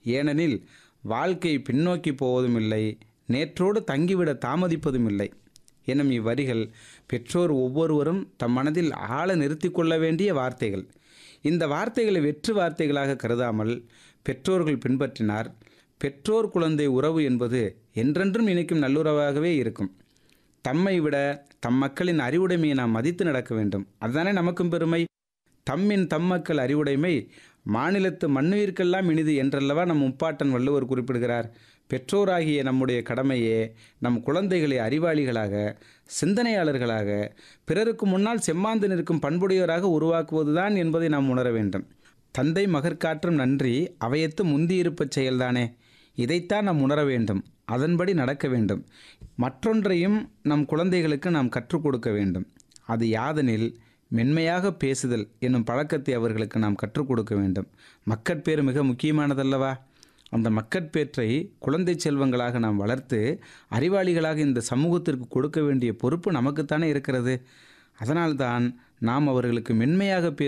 ஏனெனில் வாழ்க்கை பின்னோக்கி போவதும் இல்லை நேற்றோடு தங்கிவிட தாமதிப்பதும் இல்லை எனும் இவ்வரிகள் பெற்றோர் ஒவ்வொருவரும் தம் மனதில் ஆழ நிறுத்தி கொள்ள வேண்டிய வார்த்தைகள் இந்த வார்த்தைகளை வெற்று வார்த்தைகளாக கருதாமல் பெற்றோர்கள் பின்பற்றினார் பெற்றோர் குழந்தை உறவு என்பது என்றென்றும் இணைக்கும் நல்லுறவாகவே இருக்கும் தம்மை விட தம் மக்களின் அறிவுடைமையை நாம் மதித்து நடக்க வேண்டும் அதுதானே நமக்கும் பெருமை தம்மின் தம் மக்கள் அறிவுடைமை மாநிலத்து மண்ணுயிர்க்கெல்லாம் இனிது என்றல்லவா நம் முப்பாட்டன் வள்ளுவர் குறிப்பிடுகிறார் பெற்றோராகிய நம்முடைய கடமையே நம் குழந்தைகளை அறிவாளிகளாக சிந்தனையாளர்களாக பிறருக்கு முன்னால் செம்மாந்து நிற்கும் பண்புடையோராக உருவாக்குவதுதான் என்பதை நாம் உணர வேண்டும் தந்தை மகற்காற்றும் நன்றி அவையத்து முந்தியிருப்பச் செயல்தானே இதைத்தான் நாம் உணர வேண்டும் அதன்படி நடக்க வேண்டும் மற்றொன்றையும் நம் குழந்தைகளுக்கு நாம் கற்றுக் கொடுக்க வேண்டும் அது யாதெனில் மென்மையாக பேசுதல் என்னும் பழக்கத்தை அவர்களுக்கு நாம் கற்றுக் கொடுக்க வேண்டும் மக்கட்பேறு மிக முக்கியமானதல்லவா அந்த மக்கட்பேற்றை குழந்தை செல்வங்களாக நாம் வளர்த்து அறிவாளிகளாக இந்த சமூகத்திற்கு கொடுக்க வேண்டிய பொறுப்பு நமக்குத்தானே இருக்கிறது அதனால்தான் நாம் அவர்களுக்கு மென்மையாக பே